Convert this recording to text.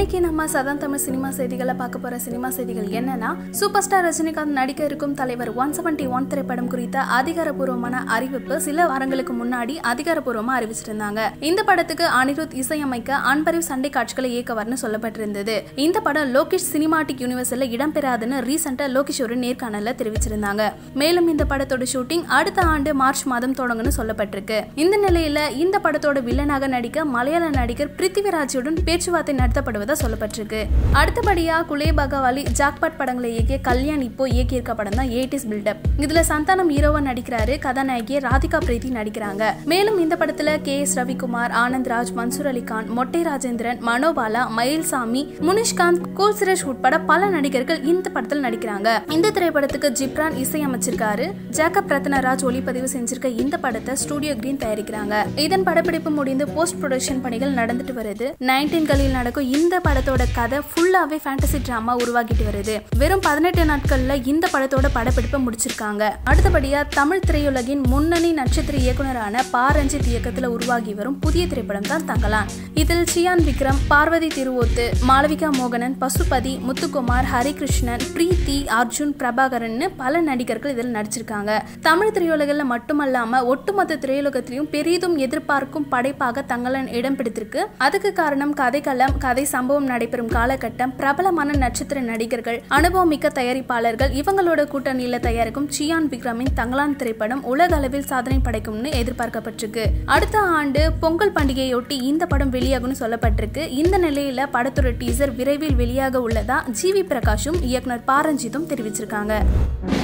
இன்னைக்கு நம்ம சதன் தமிழ் சினிமா செய்திகளை பார்க்க போற சினிமா செய்திகள் என்னன்னா சூப்பர் ஸ்டார் ரஜினிகாந்த் நடிக்க இருக்கும் தலைவர் ஒன் செவன்டி ஒன் திரைப்படம் குறித்த அதிகாரப்பூர்வமான அறிவிப்பு சில வாரங்களுக்கு முன்னாடி அதிகாரப்பூர்வமா அறிவிச்சிருந்தாங்க இந்த படத்துக்கு அனிருத் இசையமைக்க அன்பறிவு சண்டை காட்சிகளை இயக்கவர்னு சொல்லப்பட்டிருந்தது இந்த படம் லோகேஷ் சினிமாட்டிக் யூனிவர்ஸ்ல இடம்பெறாதுன்னு ரீசெண்டா லோகேஷ் ஒரு நேர்காணல்ல தெரிவிச்சிருந்தாங்க மேலும் இந்த படத்தோட ஷூட்டிங் அடுத்த ஆண்டு மார்ச் மாதம் தொடங்கும்னு சொல்லப்பட்டிருக்கு இந்த நிலையில இந்த படத்தோட வில்லனாக நடிக்க மலையாள நடிகர் பிருத்திவிராஜுடன் பேச்சுவார்த்தை நடத்தப்படுவதா சொல்லப்பட்டிருக்கு அடுத்தபடியா குலே பகவாலி ஜாக்பாட் படங்களை இயக்கிய கல்யாண் இப்போ இயக்கியிருக்க படம் தான் ஏட்டிஸ் பில்டப் இதுல சந்தானம் ஹீரோவா நடிக்கிறாரு கதாநாயகியை ராதிகா பிரீத்தி நடிக்கிறாங்க மேலும் இந்த படத்துல கே எஸ் ரவிக்குமார் ஆனந்த் ராஜ் மன்சூர் அலிகான் மொட்டை ராஜேந்திரன் மனோபாலா மயில்சாமி முனிஷ்காந்த் கோல் சுரேஷ் உட்பட பல நடிகர்கள் இந்த படத்தில் நடிக்கிறாங்க இந்த திரைப்படத்துக்கு ஜிப்ரான் இசையமைச்சிருக்காரு ஜேக்கப் ரத்னராஜ் ஒளிப்பதிவு செஞ்சிருக்க இந்த படத்தை ஸ்டூடியோ கிரீன் தயாரிக்கிறாங்க இதன் படப்பிடிப்பு முடிந்து போஸ்ட் ப்ரொடக்ஷன் பணிகள் நடந்துட்டு வருது நைன்டீன்களில் நடக்கும் இந்த படத்தோட கதை ஃபுல்லாவே ஃபேண்டசி டிராமா உருவாக்கிட்டு வருது வெறும் பதினெட்டு நாட்கள்ல இந்த படத்தோட படப்பிடிப்பை முடிச்சிருக்காங்க அடுத்தபடியா தமிழ் திரையுலகின் முன்னணி நட்சத்திர இயக்குனரான பா ரஞ்சித் இயக்கத்துல உருவாகி வரும் புதிய திரைப்படம் தான் தங்கலான் இதில் சியான் விக்ரம் பார்வதி திருவோத்து மாளவிகா மோகனன் பசுபதி முத்துக்குமார் ஹரிகிருஷ்ணன் பிரீத்தி அர்ஜுன் பிரபாகரன் பல நடிகர்கள் இதில் நடிச்சிருக்காங்க தமிழ் திரையுலகில் மட்டுமல்லாம ஒட்டுமொத்த திரையுலகத்திலையும் பெரிதும் எதிர்பார்க்கும் படைப்பாக தங்கலன் இடம் பிடித்திருக்கு அதுக்கு காரணம் கதைக்களம் கதை சம்பவம் நடைபெறும் காலகட்டம் பிரபலமான நட்சத்திர நடிகர்கள் அனுபவமிக்க தயாரிப்பாளர்கள் இவங்களோட கூட்டணியில தயாரிக்கும் சியான் விக்ரமின் தங்கலான் திரைப்படம் உலக அளவில் சாதனை படைக்கும்னு எதிர்பார்க்கப்பட்டிருக்கு அடுத்த ஆண்டு பொங்கல் பண்டிகையொட்டி இந்த படம் வெளியாகும்னு சொல்லப்பட்டிருக்கு இந்த நிலையில படத்தோட டீசர் விரைவில் வெளியாக உள்ளதா ஜிவி பிரகாஷும் இயக்குனர் பாரஞ்சித்தும் தெரிவிச்சிருக்காங்க